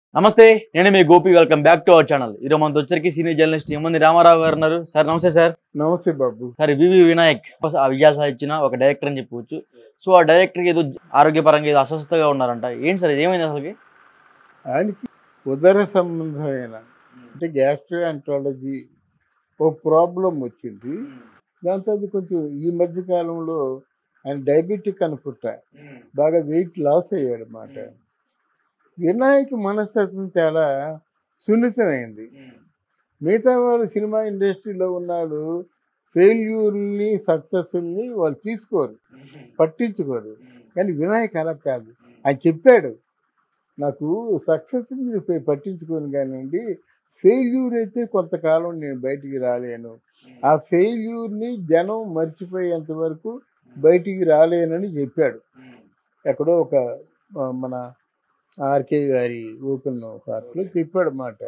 నమస్తే నేను మీ Gopi welcome back to our channel ఈరోజు మనతో వచ్చరికి సీనియర్ జర్నలిస్ట్ ఏమంది రామారావు గారు ఉన్నారు సార్ నమస్తే సార్ నమస్తే బాబు సార్ వివి వినాయక్ ఆ విజయాలు సాధించిన ఒక డైరెక్టర్ అని చెప్పవచ్చు సో ఆ డైరెక్టర్కి ఏదో ఆరోగ్యపరంగా ఏదో అస్వస్థతగా ఉన్నారంట ఏంటి సార్ ఇది ఏమైంది అసలుకి ఆయనకి ఉదర సంబంధమైన అంటే గ్యాస్ట్రాంటాలజీ ఓ ప్రాబ్లం వచ్చింది దాంతో అది కొంచెం ఈ మధ్య కాలంలో ఆయన డయాబెటిక్ అనుకుంటా బాగా వెయిట్ లాస్ అయ్యాడు అన్నమాట వినాయక్ మనస్తత్వం చాలా సున్నితమైంది మిగతా వాళ్ళు సినిమా ఇండస్ట్రీలో ఉన్నాడు ఫెయిల్యూర్ని సక్సెస్ని వాళ్ళు తీసుకోరు పట్టించుకోరు కానీ వినాయక్ అలా కాదు ఆయన చెప్పాడు నాకు సక్సెస్ మీరు పే- పట్టించుకోను కానివ్వండి ఫెయిల్యూర్ అయితే కొంతకాలం నేను బయటికి రాలేను ఆ ఫెయిల్యూర్ని జనం మర్చిపోయేంత వరకు బయటికి రాలేనని చెప్పాడు ఎక్కడో ఒక ఆ, మన ఆర్కే గారి ఓపెన్ హార్ట్లో చెప్పాడు మాట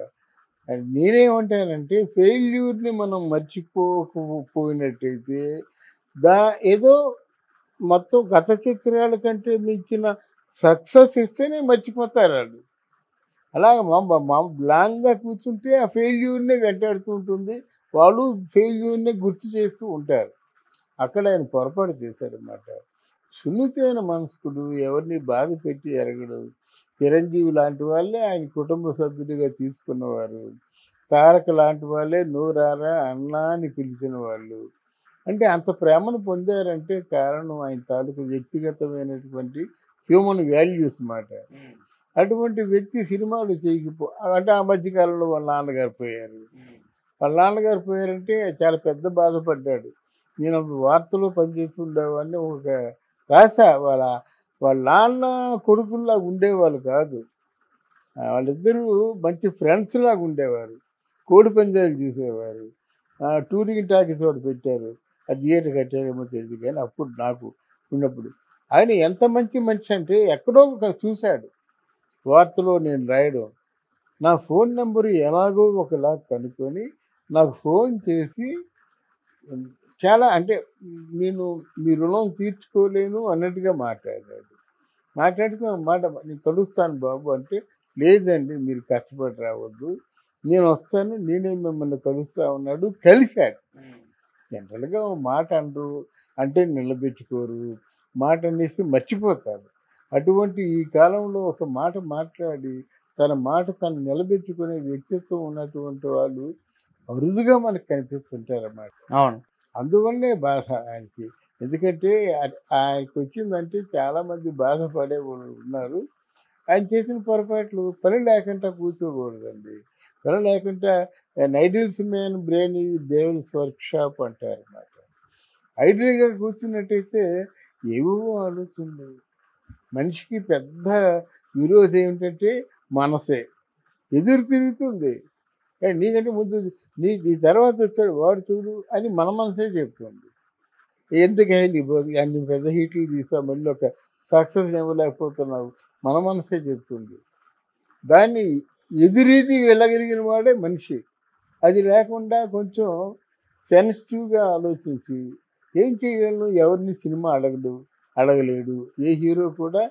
నేనేమంటానంటే ఫెయిల్యూర్ని మనం మర్చిపోకపోయినట్టయితే దా ఏదో మొత్తం గత చిత్రాల కంటే మించిన సక్సెస్ ఇస్తేనే మర్చిపోతారు వాళ్ళు అలాగే మా మా బ్లాంక్గా కూర్చుంటే ఆ ఫెయిల్యూర్నే వెంటాడుతూ ఉంటుంది వాళ్ళు ఫెయిల్యూర్నే గుర్తు చేస్తూ ఉంటారు అక్కడ ఆయన పొరపాటు చేశాడనమాట సున్నితమైన మనస్కుడు ఎవరిని బాధ పెట్టి ఎరగడు చిరంజీవి లాంటి వాళ్ళే ఆయన కుటుంబ సభ్యుడిగా తీసుకున్నవారు తారక లాంటి వాళ్ళే నూరారా అన్నా అని పిలిచిన వాళ్ళు అంటే అంత ప్రేమను పొందారంటే కారణం ఆయన తాలూకు వ్యక్తిగతమైనటువంటి హ్యూమన్ వాల్యూస్ మాట అటువంటి వ్యక్తి సినిమాలు చేయకపో అంటే ఆ మధ్యకాలంలో వాళ్ళ నాన్నగారు పోయారు వాళ్ళ నాన్నగారు పోయారంటే చాలా పెద్ద బాధపడ్డాడు నేను అప్పుడు వార్తలో పనిచేస్తుండేవాడిని ఒక రాసా వాళ్ళ వాళ్ళ నాన్న కొడుకుల్లా ఉండేవాళ్ళు కాదు ఆ, వాళ్ళిద్దరూ మంచి ఫ్రెండ్స్ లాగా ఉండేవారు కోడి పందాలు చూసేవారు ఆ, టూరింగ్ టాకీస్ ఒకటి పెట్టారు ఆ థియేటర్ కట్టారేమో తెలియదు కానీ అప్పుడు నాకు ఉన్నప్పుడు ఆయన ఎంత మంచి మనిషి అంటే ఎక్కడో ఒక చూశాడు వార్తలో నేను రాయడం నా ఫోన్ నెంబరు ఎలాగో ఒకలా కనుక్కొని నాకు ఫోన్ చేసి చాలా అంటే నేను మీ రుణం తీర్చుకోలేను అన్నట్టుగా మాట్లాడాడు మాట్లాడితే ఒక మాట నేను కలుస్తాను బాబు అంటే లేదండి మీరు కష్టపడి రావద్దు నేను వస్తాను నేనే మిమ్మల్ని కలుస్తా ఉన్నాడు కలిశాడు జనరల్గా ఓ మాట అంటారు అంటే నిలబెట్టుకోరు మాట అనేసి మర్చిపోతారు అటువంటి ఈ కాలంలో ఒక మాట మాట్లాడి తన మాట తను నిలబెట్టుకునే వ్యక్తిత్వం ఉన్నటువంటి వాళ్ళు అరుదుగా మనకు కనిపిస్తుంటారు అన్నమాట అవును అందువల్లే బాధ ఆయనకి ఎందుకంటే ఆ- ఆయనకి వచ్చిందంటే చాలామంది బాధపడే వాళ్ళు ఉన్నారు ఆయన చేసిన పొరపాట్లు పని లేకుండా కూర్చోకూడదండి పని లేకుండా ఐడియల్స్ మ్యాన్ బ్రెయిన్ ఈ దేవుల్స్ వర్క్ షాప్ అంటారు అన్నమాట ఐడియల్గా కూర్చున్నట్టయితే ఏవో ఆలోచనలు మనిషికి పెద్ద విరోధం ఏమిటంటే మనసే ఎదురు తిరుగుతుంది ఏ, నీకంటే ముందు నీ నీ తర్వాత వచ్చాడు వాడు చూడు అని మన మనసే చెప్తుంది ఎందుకే నీ బోధ అన్ని పెద్ద హీట్లు తీసావు మళ్ళీ ఒక సక్సెస్ ఇవ్వలేకపోతున్నావు మన మనసే చెప్తుంది దాన్ని ఎదురీది వెళ్ళగలిగిన వాడే మనిషి అది లేకుండా కొంచెం సెన్సిటివ్గా ఆలోచించి ఏం చేయగలను ఎవరిని సినిమా అడగడు అడగలేడు ఏ హీరో కూడా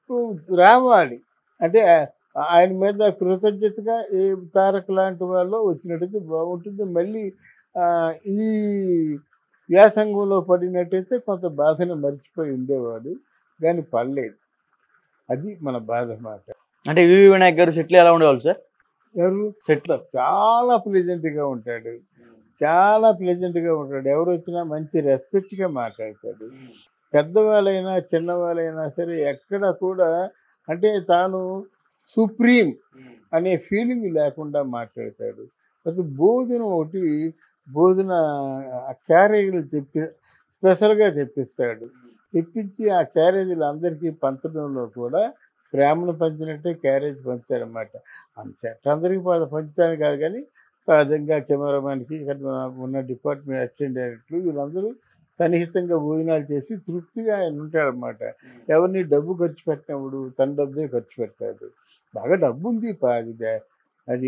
రావాలి అంటే ఆ- ఆయన మీద కృతజ్ఞతగా ఏ తారక్ లాంటి వాళ్ళు వచ్చినట్టయితే బాగుంటుంది మళ్ళీ ఆ, ఈ వ్యాసంగంలో పడినట్టయితే కొంత బాధను మర్చిపోయి ఉండేవాడు కానీ పడలేదు అది మన బాధ మాట అంటే వివి వినాయక్ గారు సెట్లు ఎలా ఉండేవాళ్ళు సార్ ఎవరు సెట్లు చాలా ప్లెజెంట్గా ఉంటాడు చాలా ప్లెజెంట్గా ఉంటాడు ఎవరు వచ్చినా మంచి రెస్పెక్ట్గా మాట్లాడతాడు పెద్దవాళ్ళైనా చిన్నవాళ్ళైనా సరే ఎక్కడ కూడా అంటే తాను సుప్రీం అనే ఫీలింగ్ లేకుండా మాట్లాడతాడు అది భోజనం ఒకటి భోజన క్యారేజీలు తెప్పి స్పెషల్గా తెప్పిస్తాడు తెప్పించి ఆ క్యారేజీలు అందరికీ పంచడంలో కూడా ప్రేమను పంచినట్టే క్యారేజ్ పంచాడనమాట అంత అందరికీ ప- పంచాను కాదు కానీ సహజంగా కెమెరామ్యాన్కి ఇక్కడ ఉన్న డిపార్ట్మెంట్ అసిస్టెంట్ డైరెక్టర్లు వీళ్ళందరూ సన్నిహితంగా భోజనాలు చేసి తృప్తిగా ఆయన ఉంటాడనమాట ఎవరిని డబ్బు ఖర్చు పెట్టినప్పుడు తన డబ్బే ఖర్చు పెడతాడు బాగా డబ్బు ఉంది పా- అది దే- అది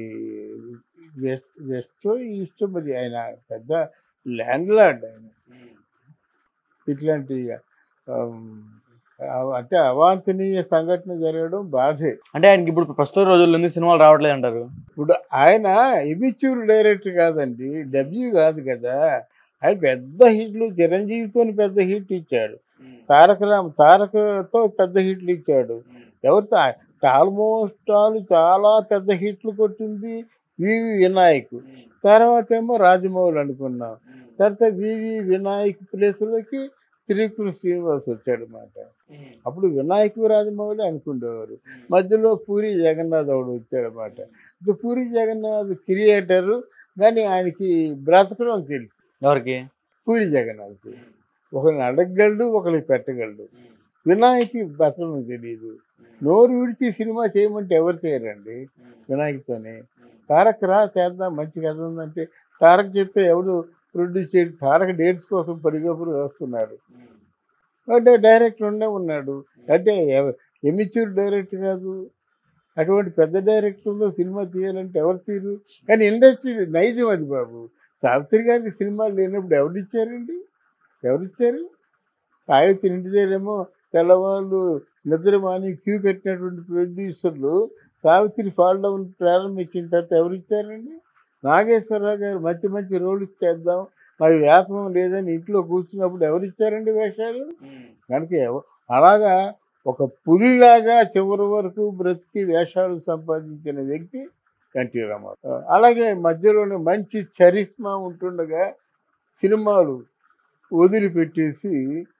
వెస్ట్ వెస్ట్ ఈస్ట్ మరి ఆయన పెద్ద ల్యాండ్ లార్డ్ ఆయన ఇట్లాంటి ఆమ్, ఆ, అంటే అవాంఛనీయ సంఘటన జరగడం బాధే అంటే ఆయనకి ఇప్పుడు ప్రస్తుత రోజుల్లో ఎందుకు సినిమాలు రావట్లేదు అంటారు ఇప్పుడు ఆయన ఇమిచ్యూర్ డైరెక్టర్ కాదండి డబ్ల్యూ కాదు కదా ఆయన పెద్ద హిట్లు చిరంజీవితో పెద్ద హిట్ ఇచ్చాడు తారక రామ్ తారకతో పెద్ద హిట్లు ఇచ్చాడు ఎవరితో ఆల్మోస్ట్ ఆల్ చాలా పెద్ద హిట్లు కొట్టింది వివి వినాయక్ తర్వాత ఏమో రాజమౌళి అనుకున్నాం తర్వాత వివి వినాయక్ ప్లేస్లోకి త్రికుల శ్రీనివాస్ వచ్చాడు అన్నమాట అప్పుడు వినాయక్ రాజమౌళి అనుకునేవారు మధ్యలో పూరి జగన్నాథ్ ఒకడు వచ్చాడు అనమాట ఇది పూరి జగన్నాథ్ క్రియేటరు కానీ ఆయనకి బ్రతకడం తెలుసు ఎవరికి పూరి జగన్నాథ్కి ఒకరిని అడగగలడు ఒకరికి పెట్టగలడు వినాయక్కి బ్రతకడం తెలియదు నోరు విడిచి సినిమా చేయమంటే ఎవరు చేయరండి వినాయక్తోనే తారక్ రా చేద్దాం మంచి కథ ఉందంటే తారక్ చెప్తే ఎవడు ప్రొడ్యూస్ చేయడు తారక్ డేట్స్ కోసం పరిగెప్పుడు వస్తున్నారు అంటే డైరెక్టర్ ఉండే ఉన్నాడు అంటే ఎమిచ్యూర్ డైరెక్టర్ కాదు అటువంటి పెద్ద డైరెక్టర్తో సినిమా తీయాలంటే ఎవరు తీరు కానీ ఇండస్ట్రీ నైజం అది బాబు సావిత్రి గారికి సినిమాలు లేనప్పుడు ఎవరిచ్చారండి ఎవరిచ్చారు సావిత్రి ఇంటి దగ్గరేమో తెల్లవాళ్ళు నిద్ర మాని క్యూ కట్టినటువంటి ప్రొడ్యూసర్లు సావిత్రి ఫాల్ డౌన్ ప్రారంభించిన తర్వాత ఎవరు ఇచ్చారండి నాగేశ్వరరావు గారు మంచి మంచి రోడ్లు చేద్దాం మాకు వ్యాపకం లేదని ఇంట్లో కూర్చున్నప్పుడు ఎవరు ఇచ్చారండి వేషాలు కనుక ఎవ- అలాగా ఒక పులిలాగా చివరి వరకు బ్రతికి వేషాలు సంపాదించిన వ్యక్తి ఎన్టీ రామారావు అలాగే మధ్యలోనే మంచి చరిస్మా ఉంటుండగా సినిమాలు వదిలిపెట్టేసి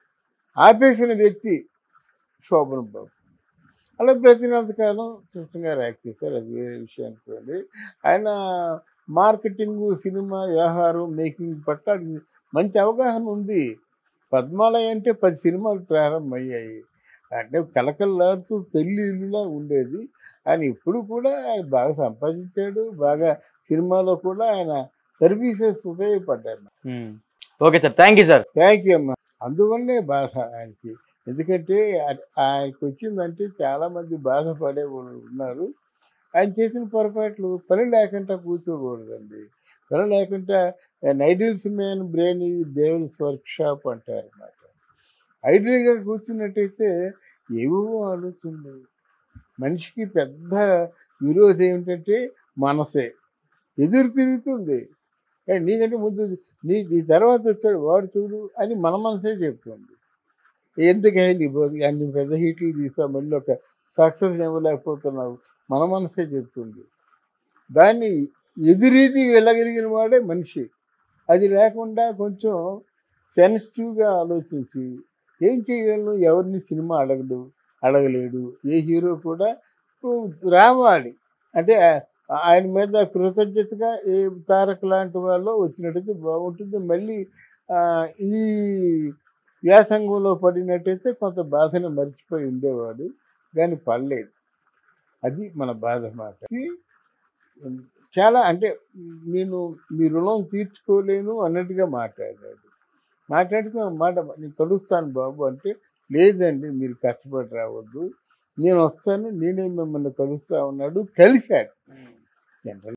ఆపేసిన వ్యక్తి శోభన్ బాబు అలా బ్రతికినంతకాలం కృష్ణ గారు యాక్ట్ చేశారు అది వేరే విషయం అనుకోండి ఆయన మార్కెటింగ్ సినిమా వ్యవహారం మేకింగ్ పట్ల ఆయనకి మంచి అవగాహన ఉంది పద్మాలయ అంటే పది సినిమాలు ప్రారంభమయ్యాయి అంటే కలకల్లాడుతూ పెళ్ళిళ్ళులా ఉండేది ఆయన ఇప్పుడు కూడా ఆయన బాగా సంపాదించాడు బాగా సినిమాలో కూడా ఆయన సర్వీసెస్ ఉపయోగపడ్డారు okay sir thank you sir thank you అమ్మా అందువల్లే బాధ ఆయనకి ఎందుకంటే ఆ- ఆయనకి వచ్చిందంటే చాలామంది బాధపడే వాళ్ళు ఉన్నారు ఆయన చేసిన పొరపాట్లు పని లేకుండా కూర్చోకూడదండి పని లేకుండా ఐడియల్స్ మ్యాన్ బ్రెయిన్ ఇది దేవుల్స్ వర్క్ షాప్ అంటారు అన్నమాట ఐడియల్గా కూర్చున్నట్టయితే ఏవో ఆలోచనలు మనిషికి పెద్ద విరోధం ఏమిటంటే మనసే ఎదురు తిరుగుతుంది ఏ, నీకంటే ముందు నీ ఈ తర్వాత వచ్చాడు వాడు చూడు అని మన మనసే చెప్తుంది ఎందుకే నీ బోధ అన్ని పెద్ద హీట్లు తీసా మళ్ళీ ఒక సక్సెస్ ఇవ్వలేకపోతున్నావు మన మనసే చెప్తుంది దాన్ని ఎదురీది వెళ్ళగలిగిన వాడే మనిషి అది లేకుండా కొంచెం సెన్సిటివ్గా ఆలోచించి ఏం చేయగలను ఎవరిని సినిమా అడగడు అడగలేడు ఏ హీరో కూడా రావాలి అంటే ఆ- ఆయన మీద కృతజ్ఞతగా ఏ తారక్ లాంటి వాళ్ళు వచ్చినట్టయితే బాగుంటుంది మళ్ళీ ఆ, ఈ వ్యాసంగంలో పడినట్టయితే కొంత బాధను మర్చిపోయి ఉండేవాడు కానీ పడలేదు అది మన బాధ మాట ఇది చాలా అంటే నేను మీ రుణం తీర్చుకోలేను అన్నట్టుగా మాట్లాడాడు మాట్లాడితే ఒక మాట నేను కలుస్తాను బాబు అంటే లేదండి మీరు కష్టపడి రావద్దు నేను వస్తాను నేనే మిమ్మల్ని కలుస్తా ఉన్నాడు కలిశాడు జనరల్